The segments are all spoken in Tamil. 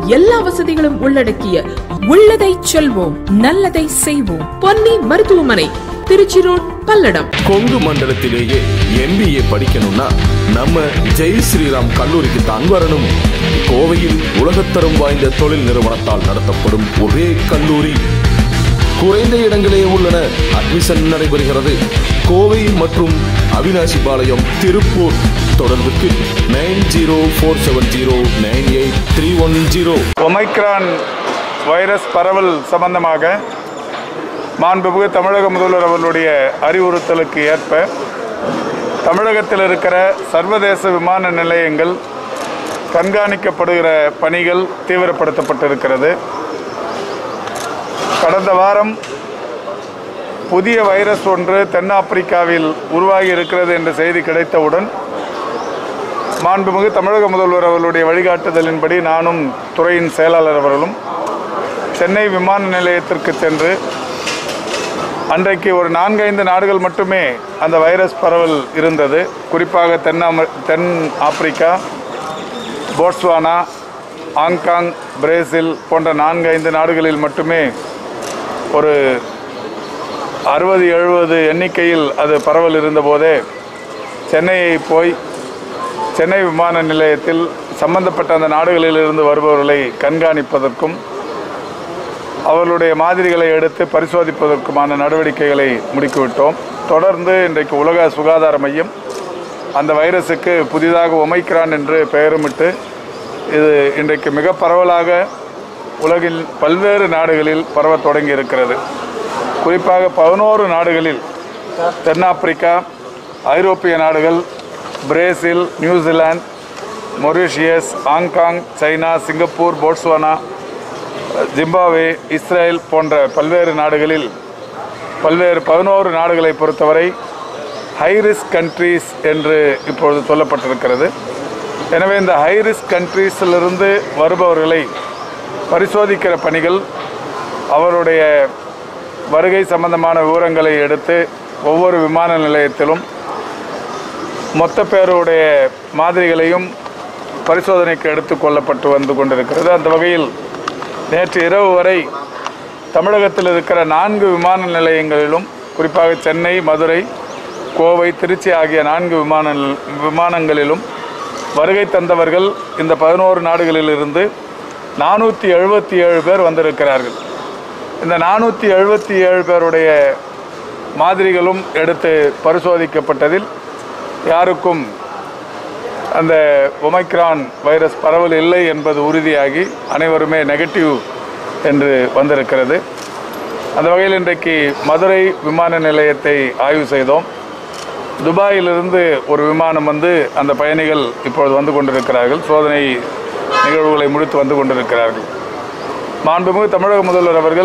எல்லா வசதிகளும் உள்ளடக்கிய உள்ளதை செல்வோம் நல்லதை செய்வோம் பொன்னி மருத்துவமனை திருச்சி ரோட் பல்லடம் கொங்கு மண்டலத்திலேயே எம்பிஏ படிக்கணும்னா நம்ம ஜெய் ஸ்ரீராம் கல்லூரிக்கு தான் வரணும் கோவையில் உலகத்தரம் வாய்ந்த தொழில் நிறுவனத்தால் நடத்தப்படும் ஒரே கல்லூரி குறைந்த இடங்களே உள்ளன அட்மிஷன் நடைபெறுகிறது கோவை மற்றும் அவினாசி பாளையம் திருப்பூர் தொடர்புக்கு nine zero four seven zero nine eight three one zero Omicron virus பரவல் சம்பந்தமாக மாண்புமிகு தமிழக முதல்வர் அவர்களுடைய அறிவுறுத்தலுக்கு ஏற்ப தமிழகத்தில் இருக்கிற சர்வதேச விமான நிலையங்கள் கண்காணிக்கப்படுகிற பணிகள் தீவிரப்படுத்தப்பட்டிருக்கிறது கடந்த வாரம் புதிய வைரஸ் ஒன்று தென்னாப்பிரிக்காவில் உருவாகி இருக்கிறது என்ற செய்தி கிடைத்தவுடன் மாண்புமிகு தமிழக முதல்வர் அவர்களுடைய வழிகாட்டுதலின்படி நானும் துறையின் செயலாளர் அவர்களும் சென்னை விமான நிலையத்திற்கு சென்று அன்றைக்கு ஒரு நான்கைந்து நாடுகள் மட்டுமே அந்த வைரஸ் பரவல் இருந்தது குறிப்பாக தென் அமெ தென் ஆப்பிரிக்கா போட்ஸ்வானா ஹாங்காங் பிரேசில் போன்ற நான்கு ஐந்து நாடுகளில் மட்டுமே ஒரு அறுபது எழுபது எண்ணிக்கையில் அது பரவல் இருந்தபோதே சென்னையை போய் சென்னை விமான நிலையத்தில் சம்பந்தப்பட்ட அந்த நாடுகளிலிருந்து வருபவர்களை கண்காணிப்பதற்கும் அவர்களுடைய மாதிரிகளை எடுத்து பரிசோதிப்பதற்குமான நடவடிக்கைகளை முடுக்கிவிட்டோம் தொடர்ந்து இன்றைக்கு உலக சுகாதார மையம் அந்த வைரஸுக்கு புதிதாக ஒமைக்ரான் என்று பெயருமிட்டு இது இன்றைக்கு மிக பரவலாக உலகில் பல்வேறு நாடுகளில் பரவத் தொடங்கி இருக்கிறது குறிப்பாக பதினோரு நாடுகளில் தென்னாப்பிரிக்கா ஐரோப்பிய நாடுகள் Brazil New Zealand Mauritius Hong Kong China Singapore Botswana Zimbabwe Israel போன்ற பல்வேறு நாடுகளில் பல்வேறு பதினோரு நாடுகளை பொறுத்தவரை ஹை ரிஸ்க் கண்ட்ரீஸ் என்று இப்பொழுது சொல்லப்பட்டிருக்கிறது எனவே இந்த ஹை ரிஸ்க் கண்ட்ரீஸிலிருந்து வருபவர்களை பரிசோதிக்கிற பணிகள் அவருடைய வருகை சம்பந்தமான விவரங்களை எடுத்து ஒவ்வொரு விமான நிலையத்திலும் மொத்த பேருடைய மாதிரிகளையும் பரிசோதனைக்கு எடுத்து கொள்ளப்பட்டு வந்து கொண்டிருக்கிறது அந்த வகையில் நேற்று இரவு வரை தமிழகத்தில் இருக்கிற நான்கு விமான நிலையங்களிலும் குறிப்பாக சென்னை மதுரை கோவை திருச்சி ஆகிய நான்கு விமான நில- விமானங்களிலும் வருகை தந்தவர்கள் இந்த பதினோரு நாடுகளிலிருந்து நானூற்றி எழுபத்தி ஏழு பேர் வந்திருக்கிறார்கள் இந்த நானூற்றி எழுபத்தி ஏழு பேருடைய மாதிரிகளும் எடுத்து பரிசோதிக்கப்பட்டதில் யாருக்கும் அந்த ஒமைக்ரான் வைரஸ் பரவல் இல்லை என்பது உறுதியாகி அனைவருமே நெகட்டிவ் என்று வந்திருக்கிறது அந்த வகையில் இன்றைக்கு மதுரை விமான நிலையத்தை ஆய்வு செய்தோம் துபாயிலிருந்து ஒரு விமானம் வந்து அந்த பயணிகள் இப்பொழுது வந்து கொண்டிருக்கிறார்கள் சோதனை நிகழ்வுகளை முடித்து வந்து கொண்டிருக்கிறார்கள் மாண்புமிகு தமிழக முதல்வர் அவர்கள்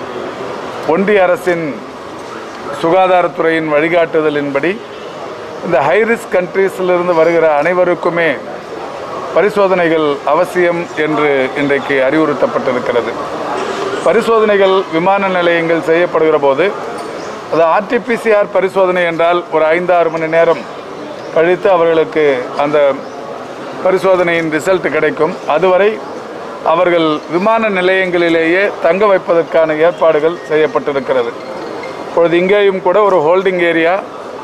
ஒன்றிய அரசின் சுகாதாரத்துறையின் வழிகாட்டுதலின்படி இந்த ஹை ரிஸ்க் கண்ட்ரீஸிலிருந்து வருகிற அனைவருக்குமே பரிசோதனைகள் அவசியம் என்று இன்றைக்கு அறிவுறுத்தப்பட்டிருக்கிறது பரிசோதனைகள் விமான நிலையங்கள் செய்யப்படுகிற போது அது ஆர்டிபிசிஆர் பரிசோதனை என்றால் ஒரு ஐந்தாறு மணி நேரம் கழித்து அவர்களுக்கு அந்த பரிசோதனையின் ரிசல்ட் கிடைக்கும் அதுவரை அவர்கள் விமான நிலையங்களிலேயே தங்க வைப்பதற்கான ஏற்பாடுகள் செய்யப்பட்டிருக்கிறது இப்பொழுது இங்கேயும் கூட ஒரு ஹோல்டிங் ஏரியா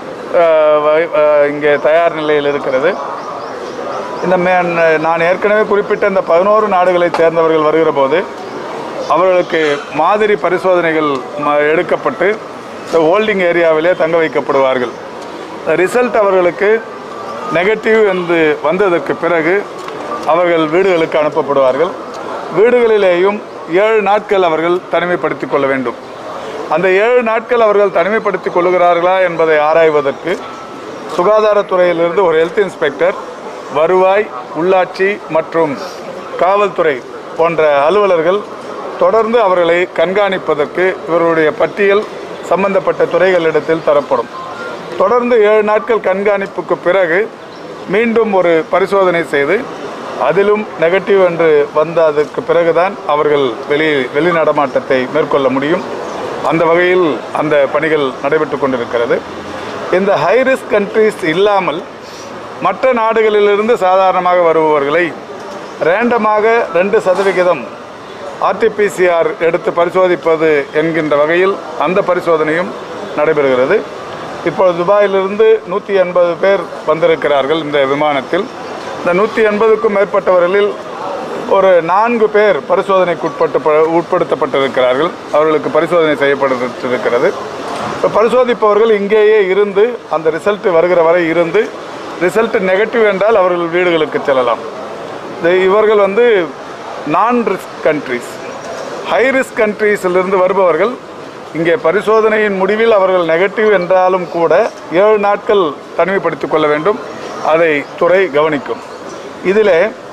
இங்கே தயார் நிலையில் இருக்கிறது இந்த மே நான் ஏற்கனவே குறிப்பிட்ட இந்த பதினோரு நாடுகளைச் சேர்ந்தவர்கள் வருகிற போது அவர்களுக்கு மாதிரி பரிசோதனைகள் ம- எடுக்கப்பட்டு இந்த ஹோல்டிங் ஏரியாவிலே தங்க வைக்கப்படுவார்கள் ரிசல்ட் அவர்களுக்கு நெகட்டிவ் என்று வந்ததற்கு பிறகு அவர்கள் வீடுகளுக்கு அனுப்பப்படுவார்கள் வீடுகளிலேயும் ஏழு நாட்கள் அவர்கள் தனிமைப்படுத்திக் கொள்ள வேண்டும் அந்த ஏழு நாட்கள் அவர்கள் தனிமைப்படுத்திக் கொள்ளுகிறார்களா என்பதை ஆராய்வதற்கு சுகாதாரத்துறையிலிருந்து ஒரு ஹெல்த் இன்ஸ்பெக்டர் வருவாய் உள்ளாட்சி மற்றும் காவல்துறை போன்ற அலுவலர்கள் தொடர்ந்து அவர்களை கண்காணிப்பதற்கு இவர்களுடைய பட்டியல் சம்பந்தப்பட்ட துறைகளிடத்தில் தரப்படும் தொடர்ந்து ஏழு நாட்கள் கண்காணிப்புக்கு பிறகு மீண்டும் ஒரு பரிசோதனை செய்து அதிலும் நெகட்டிவ் என்று வந்த அதற்கு பிறகுதான் அவர்கள் வெளி வெளிநடமாட்டத்தை மேற்கொள்ள முடியும் அந்த வகையில் அந்த பணிகள் நடைபெற்று கொண்டிருக்கிறது இந்த ஹை ரிஸ்க் கண்ட்ரீஸ் இல்லாமல் மற்ற நாடுகளிலிருந்து சாதாரணமாக வருபவர்களை ரேண்டமாக ரெண்டு சதவிகிதம் ஆர்டிபிசிஆர் எடுத்து பரிசோதிப்பது என்கின்ற வகையில் அந்த பரிசோதனையும் நடைபெறுகிறது இப்பொழுது துபாயிலிருந்து நூற்றி எண்பது பேர் வந்திருக்கிறார்கள் இந்த விமானத்தில் இந்த நூற்றி எண்பதுக்கும் மேற்பட்டவர்களில் ஒரு நான்கு பேர் பரிசோதனைக்கு உட்பட்டு உட்படுத்தப்பட்டிருக்கிறார்கள் அவர்களுக்கு பரிசோதனை செய்யப்பட்டிருக்கிறது இப்போ பரிசோதிப்பவர்கள் இங்கேயே இருந்து அந்த ரிசல்ட் வருகிற வரை இருந்து ரிசல்ட் நெகட்டிவ் என்றால் அவர்கள் வீடுகளுக்கு செல்லலாம் இது இவர்கள் வந்து non risk countries high risk கண்ட்ரீஸிலிருந்து வருபவர்கள் இங்கே பரிசோதனையின் முடிவில் அவர்கள் நெகட்டிவ் என்றாலும் கூட ஏழு நாட்கள் தனிமைப்படுத்திக் கொள்ள வேண்டும் அதை துறை கவனிக்கும் இதில்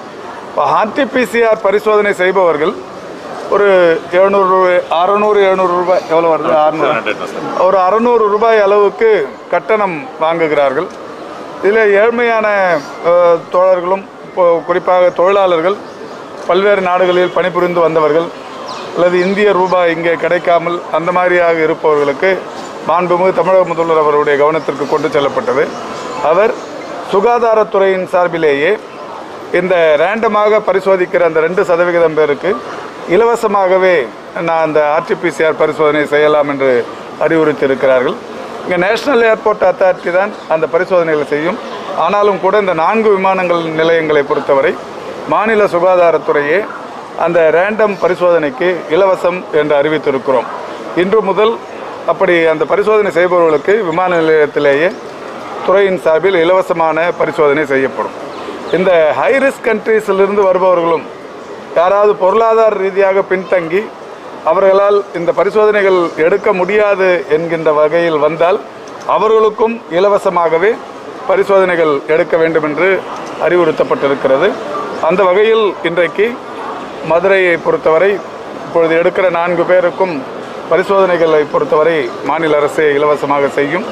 ஆர்டிபிசிஆர் பரிசோதனை செய்பவர்கள் ஒரு எழுநூறு அறநூறு எழுநூறு ரூபாய் எவ்வளோ வருது அறநூறு ஒரு அறநூறு ரூபாய் அளவுக்கு கட்டணம் வாங்குகிறார்கள் இதில் ஏழ்மையான அஹ், தோழர்களும் இப்போ குறிப்பாக தொழிலாளர்கள் பல்வேறு நாடுகளில் பணிபுரிந்து வந்தவர்கள் அல்லது இந்திய ரூபாய் இங்கே கிடைக்காமல் அந்த மாதிரியாக இருப்பவர்களுக்கு மாண்புமிகு தமிழக முதல்வர் அவருடைய கவனத்திற்கு கொண்டு செல்லப்பட்டது அவர் சுகாதாரத்துறையின் சார்பிலேயே இந்த ரேண்டமாக பரிசோதிக்கிற அந்த ரெண்டு சதவிகிதம் பேருக்கு இலவசமாகவே நான் அந்த ஆர்டிபிசிஆர் பரிசோதனை செய்யலாம் என்று அறிவுறுத்தியிருக்கிறார்கள் இங்கே நேஷனல் ஏர்போர்ட் அத்தாரிட்டி தான் அந்த பரிசோதனைகளை செய்யும் ஆனாலும் கூட இந்த நான்கு விமானங்கள் நிலையங்களை பொறுத்தவரை மாநில சுகாதாரத்துறையே அந்த ரேண்டம் பரிசோதனைக்கு இலவசம் என்று அறிவித்திருக்கிறோம் இன்று முதல் அப்படி அந்த பரிசோதனை செய்பவர்களுக்கு விமான நிலையத்திலேயே துறையின் சார்பில் இலவசமான பரிசோதனை செய்யப்படும் இந்த ஹை ரிஸ்க் கண்ட்ரீஸிலிருந்து வருபவர்களும் யாராவது பொருளாதார ரீதியாக பின்தங்கி அவர்களால் இந்த பரிசோதனைகள் எடுக்க முடியாது என்கின்ற வகையில் வந்தால் அவர்களுக்கும் இலவசமாகவே பரிசோதனைகள் எடுக்க வேண்டும் என்று அறிவுறுத்தப்பட்டிருக்கிறது அந்த வகையில் இன்றைக்கு மதுரையை பொறுத்தவரை இப்பொழுது எடுக்கிற நான்கு பேருக்கும் பரிசோதனைகளை பொறுத்தவரை மாநில அரசே இலவசமாக செய்யும்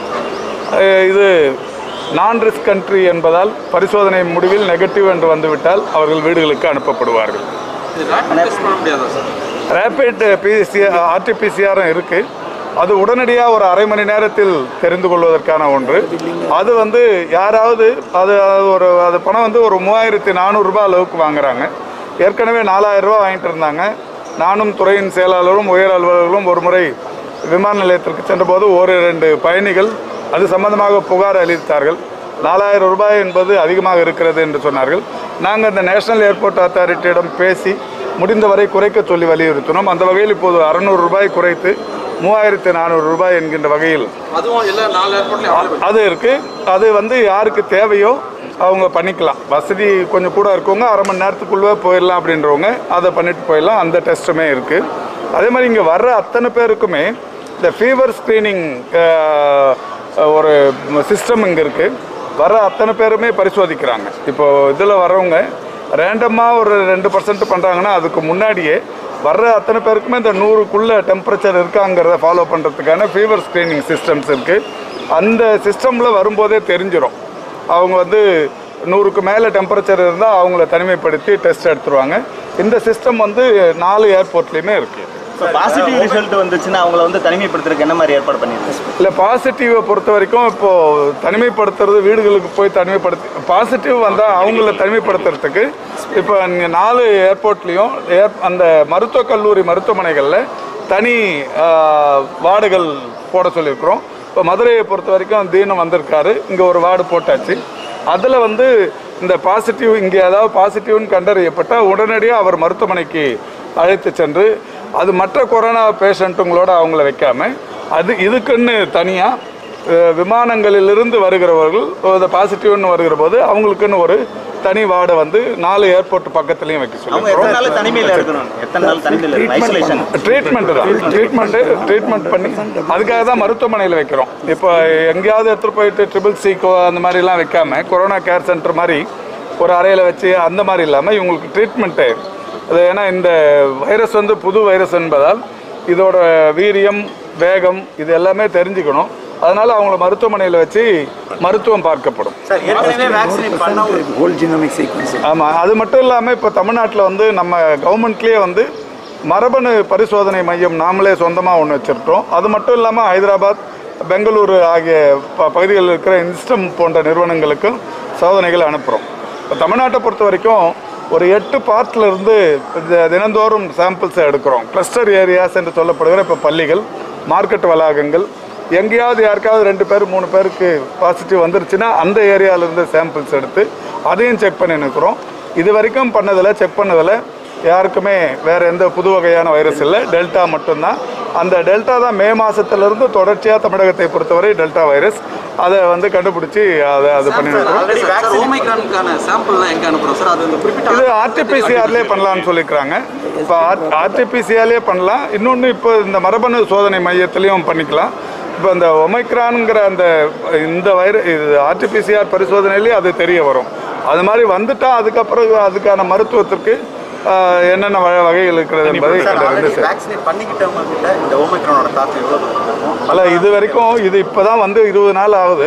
அஹ் இது நான் ரிஸ்க் கண்ட்ரி என்பதால் பரிசோதனை முடிவில் நெகட்டிவ் என்று வந்துவிட்டால் அவர்கள் வீடுகளுக்கு அனுப்பப்படுவார்கள் இது ரேபிட் டெஸ்ட் பண்ண முடியாதா சார் ரேபிட் பிசிஆர் ஆர்டிபிசிஆரும் இருக்குது அது உடனடியாக ஒரு அரை மணி நேரத்தில் தெரிந்து கொள்வதற்கான ஒன்று அது வந்து யாராவது அது அது ஒரு அது பணம் வந்து ஒரு மூவாயிரத்தி நானூறுரூபா அளவுக்கு வாங்குறாங்க ஏற்கனவே நாலாயிரம் ரூபாய் வாங்கிட்டு இருந்தாங்க நானும் துறையின் செயலாளரும் உயர் அலுவலர்களும் ஒரு முறை விமான நிலையத்திற்கு சென்றபோது ஒரு ரெண்டு பயணிகள் அது சம்பந்தமாக புகார் அளித்தார்கள் நாலாயிரம் ரூபாய் என்பது அதிகமாக இருக்கிறது என்று சொன்னார்கள் நாங்கள் அந்த நேஷனல் ஏர்போர்ட் அத்தாரிட்டியிடம் பேசி முடிந்தவரை குறைக்க சொல்லி வலியுறுத்தினோம் அந்த வகையில் இப்போது அறநூறு ரூபாய் குறைத்து மூவாயிரத்தி நானூறு ரூபாய் என்கின்ற வகையில் அதுவும் எல்லா நாலு ஏர்போர்ட்லையும் அவைலபிள் அது இருக்கு அது வந்து யாருக்கு தேவையோ அவங்க பண்ணிக்கலாம் வசதி கொஞ்சம் கூட இருக்கவங்க அரை மணி நேரத்துக்குள்ளே போயிடலாம் அப்படின்றவங்க அதை பண்ணிட்டு போயிடலாம் அந்த டெஸ்ட்டுமே இருக்கு அதே மாதிரி இங்கே வர்ற அத்தனை பேருக்குமே இந்த ஃபீவர் ஸ்க்ரீனிங் ஒரு சிஸ்டம் இங்கே இருக்கு வர அத்தனை பேருமே பரிசோதிக்கிறாங்க இப்போ இதில் வர்றவங்க ரேண்டமாக ஒரு ரெண்டு பர்சன்ட் பண்ணுறாங்கன்னா அதுக்கு முன்னாடியே வர்ற அத்தனை பேருக்குமே இந்த நூறுக்குள்ள டெம்பரேச்சர் இருக்காங்கிறத ஃபாலோ பண்ணுறதுக்கான ஃபீவர் ஸ்க்ரீனிங் சிஸ்டம்ஸ் இருக்குது அந்த சிஸ்டமில் வரும்போதே தெரிஞ்சிடும் அவங்க வந்து நூறுக்கு மேலே டெம்பரேச்சர் இருந்தால் அவங்கள தனிமைப்படுத்தி டெஸ்ட் எடுத்துருவாங்க இந்த சிஸ்டம் வந்து நாலு ஏர்போர்ட்லேயுமே இருக்குது ஸோ பாசிட்டிவ் ரிசல்ட் வந்துச்சுன்னா அவங்கள வந்து தனிமைப்படுத்துறதுக்கு என்ன மாதிரி ஏற்பாடு பண்ணியிருக்கோம் இல்லை பாசிட்டிவை பொறுத்த வரைக்கும் இப்போது தனிமைப்படுத்துறது வீடுகளுக்கு போய் தனிமைப்படுத்தி பாசிட்டிவ் வந்தால் அவங்கள தனிமைப்படுத்துறதுக்கு இப்போ இங்கே நாலு ஏர்போர்ட்லேயும் ஏர் அந்த மருத்துவக் கல்லூரி மருத்துவமனைகளில் தனி ஆஹ், வார்டுகள் போட சொல்லியிருக்கிறோம் இப்போ மதுரையை பொறுத்த வரைக்கும் தீனம் வந்திருக்காரு இங்கே ஒரு வார்டு போட்டாச்சு அதில் வந்து இந்த பாசிட்டிவ் இங்கே ஏதாவது பாசிட்டிவ்னு கண்டறியப்பட்டால் உடனடியாக அவர் மருத்துவமனைக்கு அழைத்து சென்று அது மற்ற கொரோனா பேஷண்ட்டுங்களோட அவங்கள வைக்காம அது இதுக்குன்னு தனியாக விமானங்களிலிருந்து வருகிறவர்கள் இந்த பாசிட்டிவ்னு வருகிற போது அவங்களுக்குன்னு ஒரு தனி வார்டை வந்து நாலு ஏர்போர்ட் பக்கத்துலேயும் வைக்க அவங்க எத்தனை சொல்லி நாள் தனிமையில் இருக்கணும் எத்தனை நாள் தனிமையில் இருக்கணும் ஐசோலேஷன் ட்ரீட்மெண்ட் தான் ட்ரீட்மெண்ட்டு ட்ரீட்மெண்ட் பண்ணி அதுக்காக தான் மருத்துவமனையில் வைக்கிறோம் இப்போ எங்கேயாவது எடுத்துகிட்டு போயிட்டு ட்ரிபிள் சிக்கோ அந்த மாதிரிலாம் வைக்காம கொரோனா கேர் சென்டர் மாதிரி ஒரு அறையில் வச்சு அந்த மாதிரி இல்லாமல் இவங்களுக்கு ட்ரீட்மெண்ட்டு அது ஏன்னா இந்த வைரஸ் வந்து புது வைரஸ் என்பதால் இதோட வீரியம் வேகம் இது எல்லாமே தெரிஞ்சுக்கணும் அதனால அவங்கள மருத்துவமனையில் வச்சு மருத்துவம் பார்க்கப்படும் சார் ஏற்கனவே வேக்சினேட் பண்ண whole genomic sequence. ஆமாம் அது மட்டும் இல்லாமல் இப்போ தமிழ்நாட்டில் வந்து நம்ம கவர்மெண்ட்லேயே வந்து மரபணு பரிசோதனை மையம் நாமளே சொந்தமாக ஒன்று வச்சுருக்கோம் அது மட்டும் இல்லாமல் ஹைதராபாத் பெங்களூரு ஆகிய ப பகுதிகளில் இருக்கிற இன்ஸ்டம் போன்ற நிறுவனங்களுக்கும் சோதனைகளை அனுப்புகிறோம் இப்போ தமிழ்நாட்டை பொறுத்த வரைக்கும் ஒரு எட்டு பார்ட்ல இருந்து இந்த தினந்தோறும் சாம்பிள்ஸ் எடுக்கிறோம் கிளஸ்டர் ஏரியாஸ் என்று சொல்லப்படுகிற இப்போ பள்ளிகள் மார்க்கெட் வளாகங்கள் எங்கேயாவது யாருக்காவது ரெண்டு பேர் மூணு பேருக்கு பாசிட்டிவ் வந்துருச்சுன்னா அந்த ஏரியாவிலேருந்து சாம்பிள்ஸ் எடுத்து அதையும் செக் பண்ணி நிற்கிறோம் இது வரைக்கும் பண்ணதில் செக் பண்ணதில் யாருக்குமே வேற எந்த புது வகையான வைரஸ் இல்லை டெல்டா மட்டும்தான் அந்த டெல்டா தான் மே மாசத்துல-இருந்து தொடர்ச்சியாக தமிழகத்தை பொறுத்தவரை டெல்டா வைரஸ் அதை வந்து கண்டுபிடிச்சி அதை அது பண்ணி நிற்கிறோம் ஆல்ரெடி சார் வேக்சின் ஓமைக்ரானுக்கான சாம்பிள்லாம் எங்கே அனுப்புகிறோம் சார் அது இந்த குறிப்பிட்ட இது ஆர்டிபிசிஆர்லேயே பண்ணலாம்னு சொல்லியிருக்கிறாங்க இப்போ ஆர்டிபிசிஆர்லேயே பண்ணலாம் இன்னொன்று இப்போ இந்த மரபணு சோதனை மையத்திலையும் பண்ணிக்கலாம் இப்போ இந்த ஒமைக்ரான்ங்கிற அந்த இந்த வைர இது ஆர்டிபிசிஆர் பரிசோதனையிலேயே அது தெரிய வரும் அது மாதிரி வந்துட்டா அதுக்கப்புறம் அதுக்கான மருத்துவத்திற்கு ஆஹ், என்னென்ன வ- வகைகள் இருக்கிறது என்பதை சார் கண்டறிந்து ஆல்ரெடி செய்- வேக்சினேட் பண்ணிக்கிட்டவங்க கிட்ட இந்த ஓமைக்ரானோட தாக்கம் எவ்வளவு இருக்கும் அல்ல இது வரைக்கும் இது இப்போ தான் வந்து இருபது நாள் ஆகுது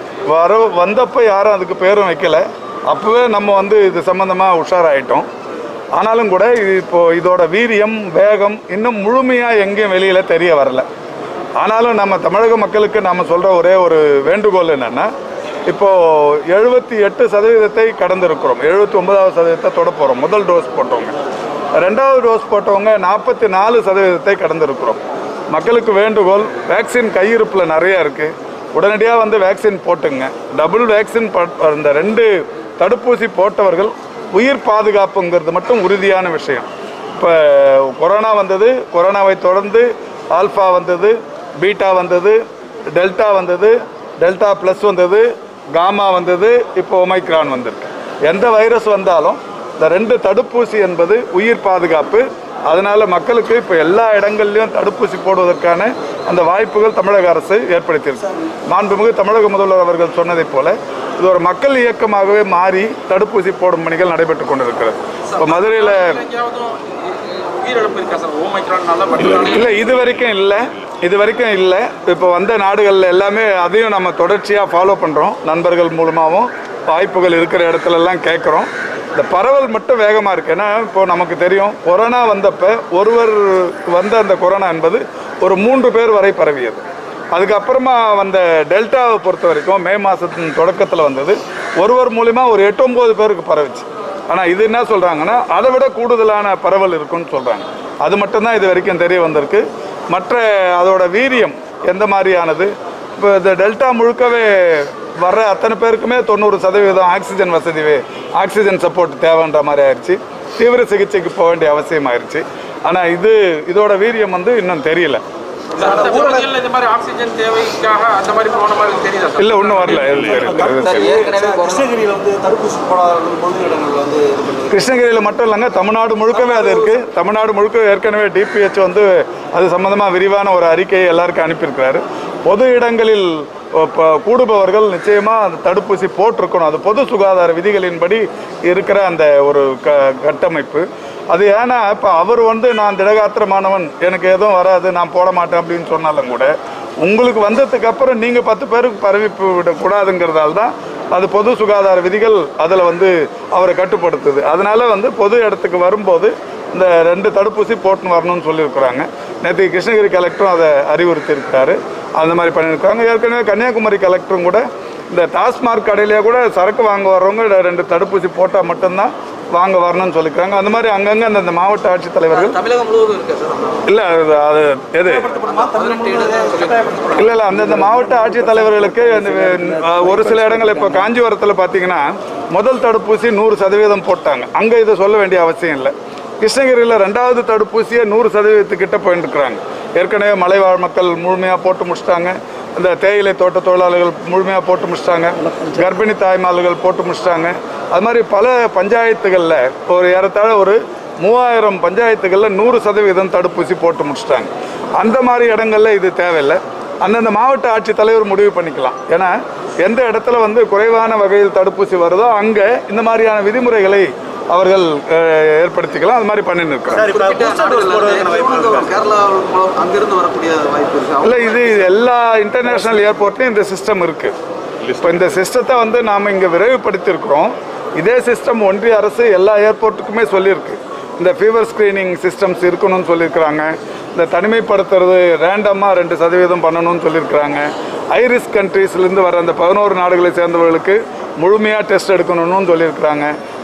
வர வந்தப்போ யாரும் அதுக்கு பேரும் வைக்கல அப்போவே நம்ம வந்து இது சம்மந்தமாக உஷாராயிட்டோம் ஆனாலும் கூட இது இப்போ இதோட வீரியம் வேகம் இன்னும் முழுமையாக எங்கேயும் வெளியில் தெரிய வரல ஆனாலும் நம்ம தமிழக மக்களுக்கு நாம் சொல்கிற ஒரே ஒரு வேண்டுகோள் என்னென்னா இப்போது எழுபத்தி எட்டு சதவீதத்தை கடந்திருக்கிறோம் எழுபத்தி ஒன்பதாவது சதவீதத்தை தொட போகிறோம் முதல் டோஸ் போட்டவங்க ரெண்டாவது டோஸ் போட்டவங்க நாற்பத்தி நாலு சதவீதத்தை கடந்திருக்கிறோம் மக்களுக்கு வேண்டுகோள் வேக்சின் கையிருப்பில் நிறையா இருக்குது உடனடியாக வந்து வேக்சின் போட்டுங்க டபுள் வேக்சின் போட்- இந்த ரெண்டு தடுப்பூசி போட்டவர்கள் உயிர் பாதுகாப்புங்கிறது மட்டும் உறுதியான விஷயம் இப்போ கொரோனா வந்தது கொரோனாவை தொடர்ந்து ஆல்ஃபா வந்தது பீட்டா வந்தது டெல்டா வந்தது டெல்டா ப்ளஸ் வந்தது காமா வந்தது இப்போ ஒமைக்ரான் வந்திருக்கு எந்த வைரஸ் வந்தாலும் இந்த ரெண்டு தடுப்பூசி என்பது உயிர் பாதுகாப்பு அதனால மக்களுக்கு இப்போ எல்லா இடங்கள்லையும் தடுப்பூசி போடுவதற்கான அந்த வாய்ப்புகள் தமிழக அரசு ஏற்படுத்தியிருக்கு மாண்புமிகு தமிழக முதல்வர் அவர்கள் சொன்னதைப் போல இது ஒரு மக்கள் இயக்கமாகவே மாறி தடுப்பூசி போடும் பணிகள் நடைபெற்று கொண்டிருக்கிறது இப்போ மதுரையில் எங்கேயாவது உயிரிழப்பு இருக்கா சார் ஓமைக்ரான் நல்லா படிக்கிறாங்க இல்லை இது வரைக்கும் இல்லை இது வரைக்கும் இல்லை இப்போ வந்த நாடுகளில் எல்லாமே அதையும் நம்ம தொடர்ச்சியாக ஃபாலோ பண்ணுறோம் நண்பர்கள் மூலமாகவும் வாய்ப்புகள் இருக்கிற இடத்துலலாம் கேட்குறோம் இந்த பரவல் மட்டும் வேகமாக இருக்குது ஏன்னா இப்போ நமக்கு தெரியும் கொரோனா வந்தப்போ ஒருவர் வந்த அந்த கொரோனா என்பது ஒரு மூன்று பேர் வரை பரவியது அதுக்கப்புறமா வந்த டெல்டாவை பொறுத்த வரைக்கும் மே மாதத்தின் தொடக்கத்தில் வந்தது ஒருவர் மூலிமா ஒரு எட்டு ஒம்பது பேருக்கு பரவிச்சு ஆனால் இது என்ன சொல்கிறாங்கன்னா அதை விட கூடுதலான பரவல் இருக்குன்னு சொல்கிறாங்க அது மட்டும்தான் இது வரைக்கும் தெரிய வந்திருக்கு மற்ற அதோட வீரியம் எந்த மாதிரியானது இப்போ இந்த டெல்டா முழுக்கவே வர்ற அத்தனை பேருக்குமே தொண்ணூறு சதவீதம் ஆக்சிஜன் வசதி வே- ஆக்சிஜன் சப்போர்ட் தேவைன்ற மாதிரி ஆயிடுச்சு தீவிர சிகிச்சைக்கு போக வேண்டிய அவசியம் ஆயிடுச்சு ஆனால் இது இதோட வீரியம் வந்து இன்னும் தெரியல அந்த பகுதிகளில் இந்த மாதிரி ஆக்சிஜன் தேவைக்காக அந்த மாதிரி போன மாதிரி தெரியுதா சார் இல்லை ஒன்றும் வரல எதுவும் தெரியல எதுவும் தெரியல. கிருஷ்ணகிரியில் வந்து தடுப்பூசி போடாதவர்கள் பொது இடங்கள் வந்து இது பண்ணி கிருஷ்ணகிரியில் மட்டும் இல்லைங்க தமிழ்நாடு முழுக்கவே அது இருக்குது தமிழ்நாடு முழுக்க ஏற்கனவே டிபிஹெச் வந்து அது சம்மந்தமாக விரிவான ஒரு அறிக்கையை எல்லாருக்கும் அனுப்பியிருக்கிறாரு பொது இடங்களில் இப்போ கூடுபவர்கள் நிச்சயமாக அந்த தடுப்பூசி போட்டிருக்கணும் அது பொது சுகாதார விதிகளின்படி இருக்கிற அந்த ஒரு க கட்டமைப்பு அது ஏன்னா இப்போ அவர் வந்து நான் திடகாத்திரமானவன் எனக்கு எதுவும் வராது நான் போட மாட்டேன் அப்படின்னு சொன்னாலும் கூட உங்களுக்கு வந்ததுக்கு அப்புறம் நீங்கள் பத்து பேருக்கு பரவிப்பு விடக்கூடாதுங்கிறதால தான் அது பொது சுகாதார விதிகள் அதில் வந்து அவரை கட்டுப்படுத்துது அதனால வந்து பொது இடத்துக்கு வரும்போது இந்த ரெண்டு தடுப்பூசி போட்டுன்னு வரணும்னு சொல்லியிருக்கிறாங்க நேற்று கிருஷ்ணகிரி கலெக்டரும் அதை அறிவுறுத்தியிருக்காரு அந்த மாதிரி பண்ணியிருக்காங்க ஏற்கனவே கன்னியாகுமரி கலெக்டரும் கூட இந்த டாஸ்மார்க் கடையிலேயே கூட சரக்கு வாங்க வர்றவங்க ரெண்டு தடுப்பூசி போட்டால் மட்டும்தான் வாங்க வரணும்னு சொல்லியிருக்காங்க அந்த மாதிரி அங்கங்கே அந்தந்த மாவட்ட ஆட்சித்தலைவர்கள் தமிழகம் முழுவதும் இருக்கா சார் அந்த இல்லை அது எது பதினெட்டு இடத்துல இல்ல இல்ல அந்தந்த மாவட்ட ஆட்சித்தலைவர்களுக்கு அந்த, அஹ், ஒரு சில இடங்கள் இப்போ காஞ்சிபுரத்தில் பார்த்தீங்கன்னா முதல் தடுப்பூசி நூறு சதவீதம் போட்டாங்க அங்கே இதை சொல்ல வேண்டிய அவசியம் இல்லை கிருஷ்ணகிரியில் ரெண்டாவது தடுப்பூசியை நூறு சதவீதத்துக்கிட்ட போயிட்டு இருக்கிறாங்க ஏற்கனவே மலைவாழ் மக்கள் முழுமையாக போட்டு முடிச்சிட்டாங்க இந்த தேயிலை தோட்ட தொழிலாளர்கள் முழுமையாக போட்டு முடிச்சிட்டாங்க கர்ப்பிணி தாய்மார்கள் போட்டு முடிச்சிட்டாங்க அது மாதிரி பல பஞ்சாயத்துகளில் ஒரு ஏறத்தாழ ஒரு மூவாயிரம் பஞ்சாயத்துகளில் நூறு சதவீதம் தடுப்பூசி போட்டு முடிச்சிட்டாங்க அந்த மாதிரி இடங்கள்ல இது தேவையில்லை அந்தந்த மாவட்ட ஆட்சித்தலைவர் முடிவு பண்ணிக்கலாம் ஏன்னா எந்த இடத்துல வந்து குறைவான வகையில் தடுப்பூசி வருதோ அங்கே இந்த மாதிரியான விதிமுறைகளை அவர்கள் அஹ், ஏற்படுத்திக்கலாம் அது மாதிரி பண்ணின்னு இருக்கிறாங்க சார் இப்போ பூஸ்டர் டோஸ் போடுறதுக்கான வாய்ப்பு இருக்கா கேரளா மூலம் அங்கிருந்து வரக்கூடிய வாய்ப்பு இருக்கு இல்லை இது எல்லா இன்டர்நேஷ்னல் ஏர்போர்ட்லையும் இந்த சிஸ்டம் இருக்கு இப்போ இந்த சிஸ்டத்தை வந்து நாம் இங்கே விரைவுபடுத்தியிருக்கிறோம் இதே சிஸ்டம் ஒன்றிய அரசு எல்லா ஏர்போர்ட்டுக்குமே சொல்லியிருக்கு இந்த ஃபீவர் ஸ்க்ரீனிங் சிஸ்டம்ஸ் இருக்கணும்னு சொல்லியிருக்கிறாங்க இந்த தனிமைப்படுத்துறது ரேண்டமாக ரெண்டு சதவீதம் பண்ணணும்னு சொல்லியிருக்கிறாங்க ஐரிஸ் கண்ட்ரீஸ்லேருந்து வர அந்த பதினோரு நாடுகளை சேர்ந்தவர்களுக்கு முழுமையாக டெஸ்ட் எடுக்கணும்னு சொல்லியிருக்கிறாங்க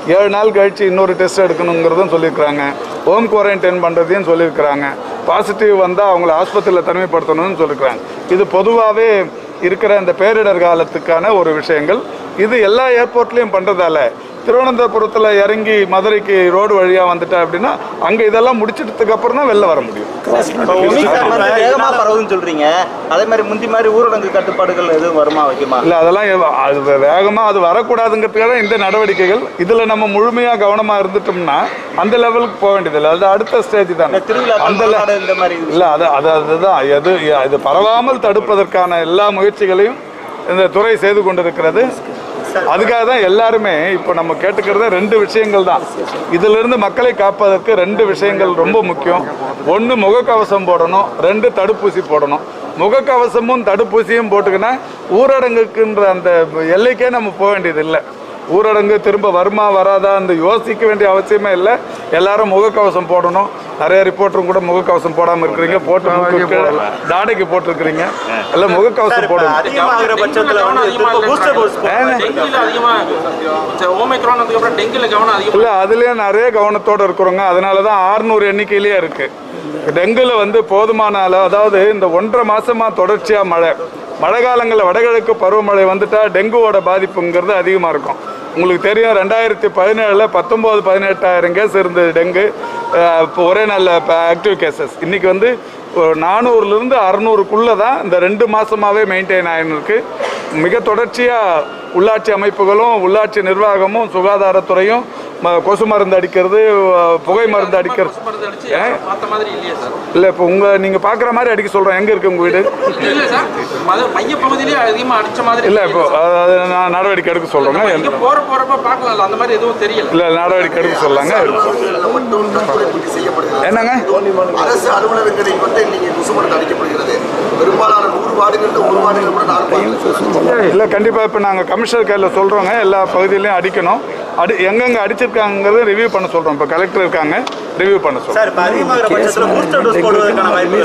ஏழு நாள் கழித்து இன்னொரு டெஸ்ட் எடுக்கணுங்கிறதும் சொல்லியிருக்கிறாங்க ஹோம் குவாரண்டைன் பண்ணுறதையும் சொல்லியிருக்கிறாங்க பாசிட்டிவ் வந்தால் அவங்கள ஆஸ்பத்திரியில் தனிமைப்படுத்தணும்னு சொல்லியிருக்கிறாங்க இது பொதுவாகவே இருக்கிற இந்த பேரிடர் காலத்துக்கான ஒரு விஷயங்கள் இது எல்லா ஏர்போர்ட்லேயும் பண்ணுறதால திருவனந்தபுரத்தில் இறங்கி மதுரைக்கு ரோடு வழியாக வந்துட்டா அப்படின்னா அங்கே இதெல்லாம் முடிச்சிட்டதுக்கு அப்புறம் தான் வெளில வர முடியும் இப்போ ஒமிக்ரான் வந்து வேகமா பரவுதுன்னு சொல்றீங்க அதே மாதிரி முந்தி மாதிரி ஊரடங்கு கட்டுப்பாடுகள் எதுவும் வருமா வைக்குமா இல்லை அதெல்லாம் எவ- அது வே- வேகமா அது வரக்கூடாதுங்கிறதுக்காக இந்த நடவடிக்கைகள் இதில் நம்ம முழுமையாக கவனமாக இருந்துட்டோம்னா அந்த லெவலுக்கு போக வேண்டியதில்லை அது அடுத்த ஸ்டேஜ் தான் இந்த திருவிழாக்கள் அந்த le- மாநாடு இந்த மாதிரி இல்லை அது அது அதுதான் எது இது பரவாமல் தடுப்பதற்கான எல்லா முயற்சிகளையும் இந்த துறை செய்து கொண்டிருக்கிறது அதுக்காக தான் எல்லாருமே இப்போ நம்ம கேட்டுக்கிறது ரெண்டு விஷயங்கள் தான் இதிலிருந்து மக்களை காப்பதற்கு ரெண்டு விஷயங்கள் ரொம்ப முக்கியம் ஒன்று முகக்கவசம் போடணும் ரெண்டு தடுப்பூசி போடணும் முகக்கவசமும் தடுப்பூசியும் போட்டுக்கினா ஊரடங்குக்குன்ற அந்த எல்லைக்கே நம்ம போக வேண்டியது இல்லை ஊரடங்கு திரும்ப வருமா வராதா அந்த யோசிக்க வேண்டிய அவசியமே இல்லை எல்லாரும் முகக்கவசம் போடணும் நிறைய ரிப்போர்ட்டரும் கூட முகக்கவசம் போடாமல் இருக்கிறீங்க போட்டு மூக்கு கீழே தாடைக்கு போட்டிருக்கிறீங்க எல்லாம் முகக்கவசம் போடணும் அதிகமாகிற பட்சத்துல வந்து திரும்ப பூஸ்டர் டோஸ் டெங்கில அதிகமா ஓமைக்ரான் அதுக்கப்புறம் டெங்கில கவனம் அதிகமா இல்லை அதுலேயும் நிறைய கவனத்தோடு இருக்கிறோங்க அதனால தான் ஆறுநூறு எண்ணிக்கையிலேயே இருக்குது டெங்குல வந்து போதுமான அளவு அதாவது இந்த ஒன்றரை மாசமா தொடர்ச்சியாக மழை மழை காலங்களில் வடகிழக்கு பருவமழை வந்துட்டா டெங்குவோட பாதிப்புங்கிறது அதிகமாக இருக்கும் உங்களுக்கு தெரியும் ரெண்டாயிரத்தி பதினேழில் பத்தொம்போது பதினெட்டாயிரம் கேஸ் இருந்தது டெங்கு அஹ் இப்போ ஒரே நல்ல ஆக்டிவ் கேசஸ் இன்னைக்கு வந்து ஒரு நானூறுலேருந்து அறநூறுக்குள்ளே தான் இந்த ரெண்டு மாதமாகவே மெயின்டைன் ஆகின்னு இருக்கு மிக தொடர்ச்சியாக உள்ளாட்சி அமைப்புகளும் உள்ளாட்சி நிர்வாகமும் சுகாதாரத்துறையும் ம- கொசு மருந்து அடிக்கிறது அஹ் புகை மருந்து அடிக்கிறது மருந்து அடிச்சு ஏ? பார்த்த மாதிரி இல்லையே சார் இல்லை இப்போ உங்கள் நீங்கள் பார்க்குற மாதிரி அடிக்க சொல்கிறேன் எங்கே இருக்குது உங்கள் வீடு இல்ல சார் மத மைய பகுதியிலே அதிகமா அடிச்ச மாதிரி இல்லை இப்போ அது அது நான் நடவடிக்கை எடுக்க சொல்கிறேங்க இங்க போற போறப்ப பார்க்கலாம்ல அந்த மாதிரி எதுவும் தெரியல இல்லை நடவடிக்கை எடுக்க சொல்லாங்க மட்டும் தற்கொலை செய்யப்படுகிறது என்னங்க அரசு அலுவலகங்களில் வந்து இன்னைக்கு கொசு மருந்து அடிக்கப்படுகிறது பெரும்பாலான நூறு வார்டுகளில் ஒரு வார்டுகள் கூட நாலு வார்டுகள் இல்லை கண்டிப்பாக இப்போ நாங்கள் கமிஷனர் கையில் சொல்கிறோங்க எல்லா பகுதியிலையும் அடிக்கணும் அடி எங்கெங்கே அடிச்சிருக்காங்கிறத ரிவ்யூ பண்ண சொல்கிறோம் இப்போ கலெக்டர் இருக்காங்க ரிவ்யூ பண்ண சொல்கிறோம் சார் இப்போ அதிகமாகிற பட்சத்துல பூஸ்டர் டோஸ் போடுவதற்கான வாய்ப்புகள்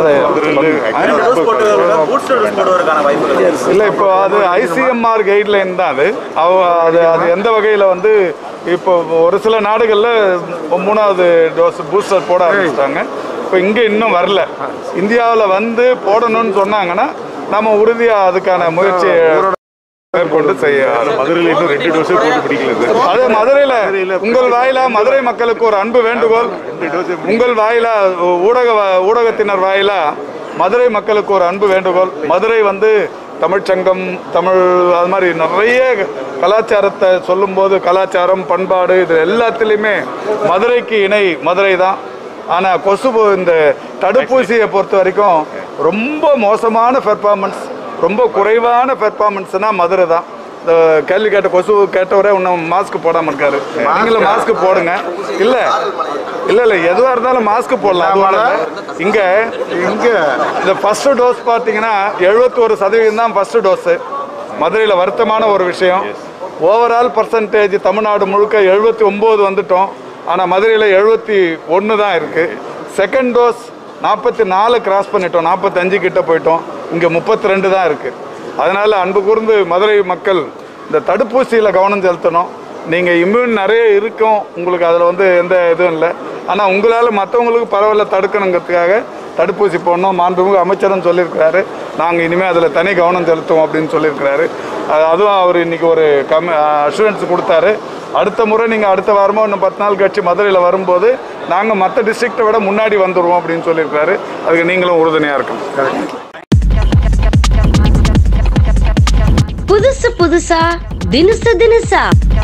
இருக்கு ரெண்டு டோஸ் போட்டு பூஸ்டர் டோஸ் போடுவதற்கான வாய்ப்புகள் இருக்கு இல்லை இப்போ அது ஐசிஎம்ஆர் கைட்லைன் தான் அது அவ அது அது எந்த வகையில் வந்து இப்போ ஒரு சில நாடுகளில் மூணாவது டோஸ் பூஸ்டர் போட ஆரம்பிச்சிட்டாங்க இப்போ இங்கே இன்னும் வரல இந்தியாவில் வந்து போடணும்னு சொன்னாங்கன்னா நம்ம உறுதியாக அதுக்கான முயற்சி மேற்கொண்டு செய்ய மதுரையில் இன்னும் ரெண்டு டோஸே போட்டு பிடிக்கல சார் அது மதுரையில் உங்கள் வாயிலா மதுரை மக்களுக்கு ஒரு அன்பு வேண்டுகோள் உங்கள் வாயிலா ஊடக ஊடகத்தினர் வாயிலா மதுரை மக்களுக்கு ஒரு அன்பு வேண்டுகோள் மதுரை வந்து தமிழ்ச்சங்கம் தமிழ் அது மாதிரி நிறைய கலாச்சாரத்தை சொல்லும்போது கலாச்சாரம் பண்பாடு இது எல்லாத்துலேயுமே மதுரைக்கு இணை மதுரை தான் ஆனால் கொசு இந்த தடுப்பூசியை பொறுத்த வரைக்கும் ரொம்ப மோசமான பெர்ஃபார்மன்ஸ் ரொம்ப குறைவான பெர்ஃபார்மன்ஸ்னா மதுரை தான் இந்த கேள்வி கேட்ட கொசு கேட்டவரே இன்னும் மாஸ்க் போடாமல் இருக்காரு நீங்களும் மாஸ்க் போடுங்க இல்லை இல்லை இல்லை எதுவாக இருந்தாலும் மாஸ்க் போடலாம் அது ஒண்ணும் இல்ல. இங்க இங்க இந்த ஃபர்ஸ்ட் டோஸ் பார்த்தீங்கன்னா எழுபத்தோரு சதவீதம் தான் ஃபர்ஸ்ட் டோஸு மதுரையில் வருத்தமான ஒரு விஷயம் ஓவரால் பர்சன்டேஜ் தமிழ்நாடு முழுக்க எழுபத்தி ஒம்பது வந்துட்டோம் ஆனால் மதுரையில் எழுபத்தி ஒன்று தான் இருக்குது செகண்ட் டோஸ் நாற்பத்தி நாலு கிராஸ் பண்ணிட்டோம் நாற்பத்தஞ்சு கிட்ட போயிட்டோம் இங்கே முப்பத்தி ரெண்டு தான் இருக்குது அதனால் அன்பு கூர்ந்து மதுரை மக்கள் இந்த தடுப்பூசியில் கவனம் செலுத்தணும் நீங்கள் இம்யூன் நிறைய இருக்கும் உங்களுக்கு அதில் வந்து எந்த இதுவும் இல்லை ஆனால் உங்களால் மற்றவங்களுக்கு பரவாயில்ல தடுக்கணுங்கிறதுக்காக தடுப்பூசி போடணும் மாண்புமிகு அமைச்சரும் சொல்லியிருக்கிறாரு நாங்கள் இனிமேல் அதில் தனி கவனம் செலுத்துவோம் அப்படின்னு சொல்லியிருக்கிறாரு அது- அதுவும் அவர் இன்னைக்கு ஒரு கம் அஷூரன்ஸ் கொடுத்தாரு அடுத்த முறை நீங்கள் அடுத்த வாரமோ இன்னும் பத்து நாள் கழிச்சு மதுரையில் வரும்போது நாங்கள் மற்ற டிஸ்ட்ரிக்டை விட முன்னாடி வந்துடுவோம் அப்படின்னு சொல்லியிருக்காரு அதுக்கு நீங்களும் உறுதுணையாக இருக்கணும் புதுசு புதுசா தினுசு தினுசா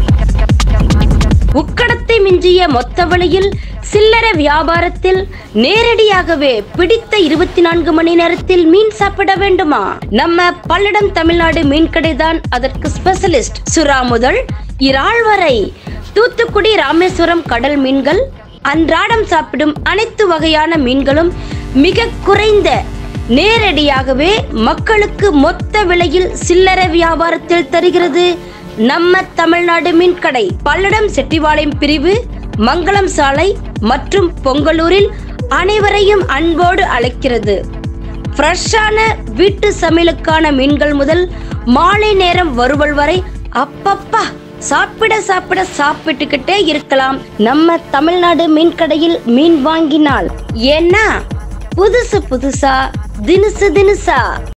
உக்கடத்தை மிஞ்சிய மொத்த விலையில் சில்லறை வியாபாரத்தில் நேரடியாகவே பிடித்த இருபத்தி நான்கு மணி நேரத்தில் மீன் சாப்பிட வேண்டுமா நம்ம பல்லடம் தமிழ்நாடு மீன் கடை தான் அதற்கு ஸ்பெஷலிஸ்ட் சுறா முதல் இறால் வரை தூத்துக்குடி ராமேஸ்வரம் கடல் மீன்கள் அன்றாடம் சாப்பிடும் அனைத்து வகையான மீன்களும் மிக குறைந்த நேரடியாகவே மக்களுக்கு மொத்த விலையில் சில்லறை வியாபாரத்தில் தருகிறது நம்ம தமிழ்நாடு மீன்கடை பல்லடம் செட்டிவாளையம் பிரிவு மங்களம் சாலை மற்றும் பொங்கலூரில் அனைவரையும் அன்போடு அழைக்கிறது ஃப்ரெஷ்ஷான வீட்டு சமையலுக்கான மீன்கள் முதல் மாலை நேரம் வறுவல் வரை அப்பப்பா சாப்பிட சாப்பிட சாப்பிட்டுக்கிட்டே இருக்கலாம் நம்ம தமிழ்நாடு மீன் கடையில் மீன் வாங்கினால் ஏன்னா புதுசு புதுசா தினுசு தினுசா